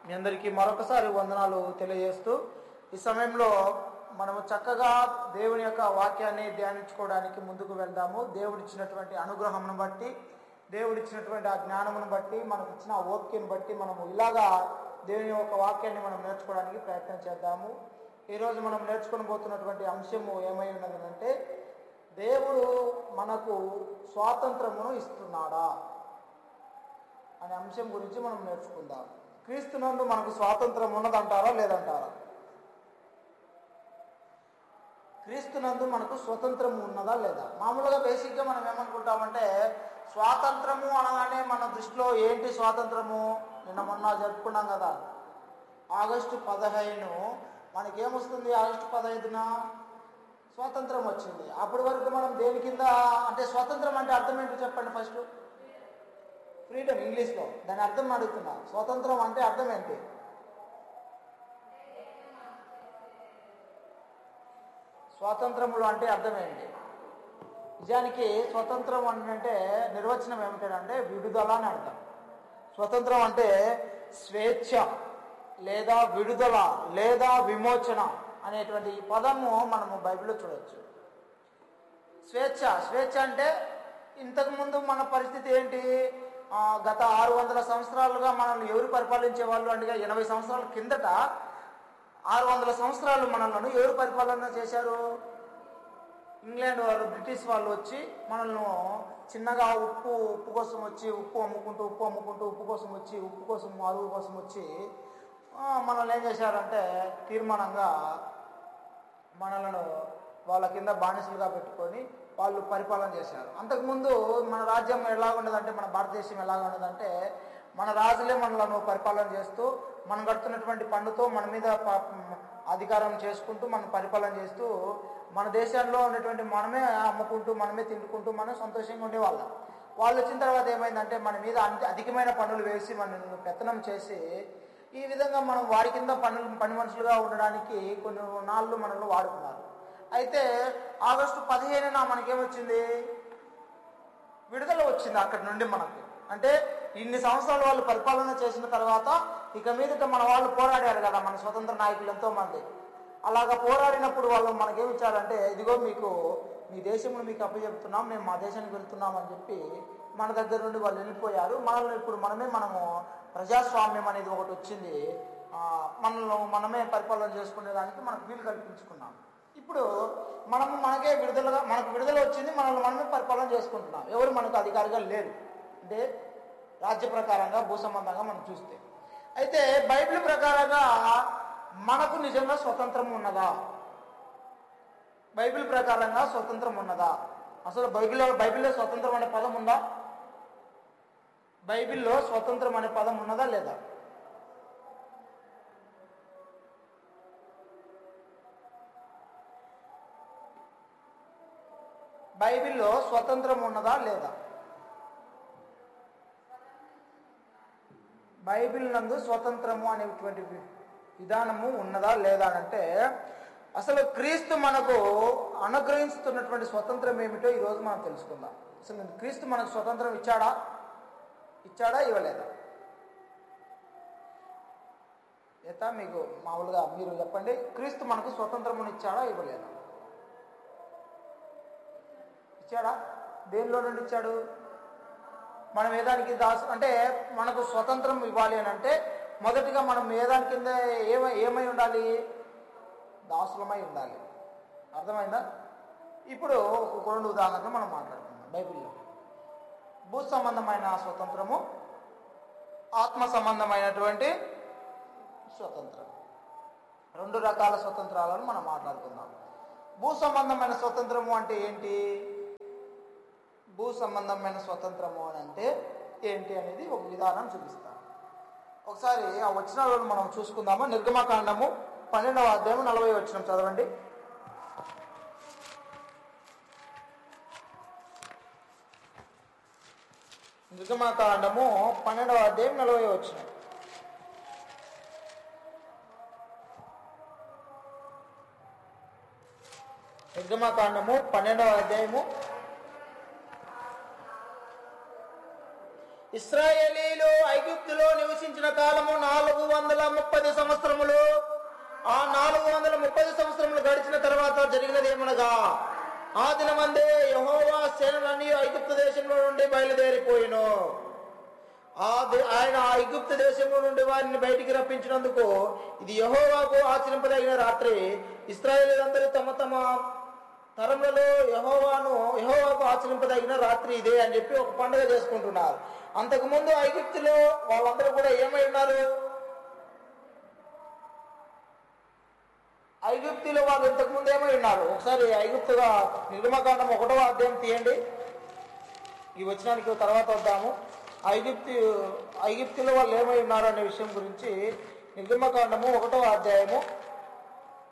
మీ అందరికీ మరొకసారి వందనాలు తెలియజేస్తూ ఈ సమయంలో మనము చక్కగా దేవుని యొక్క వాక్యాన్ని ధ్యానించుకోవడానికి ముందుకు వెళ్దాము దేవుడిచ్చినటువంటి అనుగ్రహమును బట్టి దేవుడిచ్చినటువంటి ఆ జ్ఞానమును బట్టి మనకు ఇచ్చిన ఆ ఓపికను బట్టి మనము ఇలాగా దేవుని యొక్క వాక్యాన్ని మనం నేర్చుకోవడానికి ప్రయత్నం చేద్దాము ఈరోజు మనం నేర్చుకొని పోతున్నటువంటి అంశము ఏమై ఉన్నది అంటే దేవుడు మనకు స్వాతంత్రమును ఇస్తున్నాడా అనే అంశం గురించి మనం నేర్చుకుందాం క్రీస్తునందు మనకు స్వాతంత్రం ఉన్నదంటారా లేదంటారా క్రీస్తునందు మనకు స్వతంత్రం ఉన్నదా లేదా మామూలుగా బేసిక్గా మనం ఏమనుకుంటామంటే స్వాతంత్రము అనగానే మన దృష్టిలో ఏంటి స్వాతంత్రము నిన్న మొన్న జరుపుకున్నాం కదా ఆగస్టు పదహైదు మనకేమొస్తుంది ఆగస్టు పదహైదున స్వాతంత్రం వచ్చింది అప్పటి వరకు మనం దేని కింద అంటే స్వాతంత్రం అంటే అర్థం ఏంటో చెప్పండి ఫస్ట్ ఫ్రీడమ్ ఇంగ్లీష్లో దాని అర్థం అడుగుతున్నా స్వతంత్రం అంటే అర్థం ఏంటి స్వాతంత్రములు అంటే అర్థం ఏంటి నిజానికి స్వతంత్రం అంటే నిర్వచనం ఏమిటంటే విడుదల అని అర్థం స్వతంత్రం అంటే స్వేచ్ఛ లేదా విడుదల లేదా విమోచన అనేటువంటి ఈ పదము మనము బైబిల్లో చూడవచ్చు స్వేచ్ఛ స్వేచ్ఛ అంటే ఇంతకుముందు మన పరిస్థితి ఏంటి ఆ, గత ఆరు వందల సంవత్సరాలుగా మనల్ని ఎవరు పరిపాలించే వాళ్ళు అంటే ఎనభై సంవత్సరాల కిందట ఆరు వందల సంవత్సరాలు మనల్ని ఎవరు పరిపాలన చేశారు ఇంగ్లాండ్ వాళ్ళు బ్రిటిష్ వాళ్ళు వచ్చి మనల్ని చిన్నగా ఉప్పు ఉప్పు కోసం వచ్చి ఉప్పు అమ్ముకుంటూ ఉప్పు అమ్ముకుంటూ ఉప్పు కోసం వచ్చి ఉప్పు కోసం అరువు కోసం వచ్చి ఆ, మనల్ని ఏం చేశారంటే తీర్మానంగా మనలను వాళ్ళ కింద బానిసలుగా పెట్టుకొని వాళ్ళు పరిపాలన చేశారు అంతకుముందు మన రాజ్యం ఎలా ఉండదంటే మన భారతదేశం ఎలా ఉండదంటే మన రాజులే మనలను పరిపాలన చేస్తూ మనం కడుతున్నటువంటి పన్నుతో మన మీద ప- అధికారం చేసుకుంటూ మనం పరిపాలన చేస్తూ మన దేశంలో ఉన్నటువంటి మనమే అమ్ముకుంటూ మనమే తింటుకుంటూ మనం సంతోషంగా ఉండేవాళ్ళం వాళ్ళు వచ్చిన తర్వాత ఏమైందంటే మన మీద అంత అధికమైన పన్నులు వేసి మనల్ని పెత్తనం చేసి ఈ విధంగా మనం వారి కింద పనులు పని మనుషులుగా ఉండడానికి కొన్ని నాళ్ళు మనల్ని వాడుకున్నారు అయితే ఆగస్టు పదిహేనున మనకేమొచ్చింది విడుదల వచ్చింది అక్కడి నుండి మనకు అంటే ఇన్ని సంవత్సరాలు వాళ్ళు పరిపాలన చేసిన తర్వాత ఇక మీదట మన వాళ్ళు పోరాడారు కదా మన స్వతంత్ర నాయకులు ఎంతో మంది అలాగా పోరాడినప్పుడు వాళ్ళు మనకేమి ఇచ్చారంటే ఇదిగో మీకు మీ దేశంలో మీకు అప్పచెప్తున్నాం మేము మా దేశానికి వెళ్తున్నాం అని చెప్పి మన దగ్గర నుండి వాళ్ళు వెళ్ళిపోయారు మనల్ని ఇప్పుడు మనమే మనము ప్రజాస్వామ్యం అనేది ఒకటి వచ్చింది ఆ, మనల్ని మనమే పరిపాలన చేసుకునేదానికి మనకు వీలు కల్పించుకున్నాం ఇప్పుడు మనము మనకే విడుదలగా మనకు విడుదల వచ్చింది మనల్ని మనమే పరిపాలన చేసుకుంటున్నాం ఎవరు మనకు అధికారిగా లేరు అంటే రాజ్య ప్రకారంగా భూ సంబంధంగా మనం చూస్తే అయితే బైబిల్ ప్రకారంగా మనకు నిజంగా స్వతంత్రం ఉన్నదా బైబిల్ ప్రకారంగా స్వతంత్రం ఉన్నదా అసలు బైబిల్లో బైబిల్లో స్వతంత్రం అనే పదం ఉందా బైబిల్లో స్వతంత్రం అనే పదం ఉన్నదా లేదా బైబిల్లో స్వతంత్రం ఉన్నదా లేదా బైబిల్ నందు స్వతంత్రము అనేటువంటి వి- విధానము ఉన్నదా లేదా అని అంటే అసలు క్రీస్తు మనకు అనుగ్రహిస్తున్నటువంటి స్వతంత్రం ఏమిటో ఈరోజు మనం తెలుసుకుందాం అసలు క్రీస్తు మనకు స్వతంత్రం ఇచ్చాడా ఇచ్చాడా ఇవ్వలేదా ఏతా మీకు మామూలుగా మీరు చెప్పండి క్రీస్తు మనకు స్వతంత్రమును ఇచ్చాడా ఇవ్వలేదా ఇచ్చాడా దేనిలో నుండి ఇచ్చాడు మనం ఏదానికి దాసు అంటే మనకు స్వతంత్రం ఇవ్వాలి అని అంటే మొదటిగా మనం ఏదాని కింద ఏమై ఏమై ఉండాలి దాసులమై ఉండాలి అర్థమైందా ఇప్పుడు ఒక రెండు ఉదాహరణలు మనం మాట్లాడుకుందాం బైబిల్లో భూ సంబంధమైన స్వతంత్రము ఆత్మ సంబంధమైనటువంటి స్వతంత్రం రెండు రకాల స్వతంత్రాలను మనం మాట్లాడుకుందాం భూ సంబంధమైన స్వతంత్రము అంటే ఏంటి భూ సంబంధమైన స్వతంత్రము అని అంటే ఏంటి అనేది ఒక విధానం చూపిస్తాను ఒకసారి ఆ వచనాలను మనం చూసుకుందాము నిర్గమకాండము పన్నెండవ అధ్యాయం నలభై వచ్చిన చదవండి నిర్గమకాండము పన్నెండవ అధ్యాయం నలభై వచ్చిన నిర్గమకాండము పన్నెండవ అధ్యాయము ఇస్రాయేలీలు ఐగుప్తులో నివసించిన కాలము నాలుగు వందల ముప్పది సంవత్సరములు ఆ నాలుగు వందల ముప్పది సంవత్సరములు గడిచిన తర్వాత జరిగినది ఏమనగా ఆ దినమందే యహోవా సేనలన్నీ ఐగుప్తు దేశంలో నుండి బయలుదేరిపోయిను ఆ దే- ఆయన ఆ ఐగుప్తు దేశంలో నుండి వారిని బయటికి రప్పించినందుకు ఇది యహోవాకు ఆచరింపదగిన రాత్రి ఇస్రాయేలీలందరూ తమ తమ తరములలో యహోవాను యహోవాకు ఆచరింపదగిన రాత్రి ఇదే అని చెప్పి ఒక పండుగ చేసుకుంటున్నారు అంతకుముందు ఐగుప్తులో వాళ్ళందరూ కూడా ఏమై ఉన్నారు ఐగుప్తిలో వాళ్ళు ఇంతకుముందు ఏమై ఉన్నారు ఒకసారి ఐగుప్తుగా నిర్మకాండం ఒకటో అధ్యాయం తీయండి ఈ వచనానికి తర్వాత వద్దాము ఐగుప్తు ఐగుప్తులో వాళ్ళు ఏమై ఉన్నారు అనే విషయం గురించి నిర్గమకాండము ఒకటో అధ్యాయము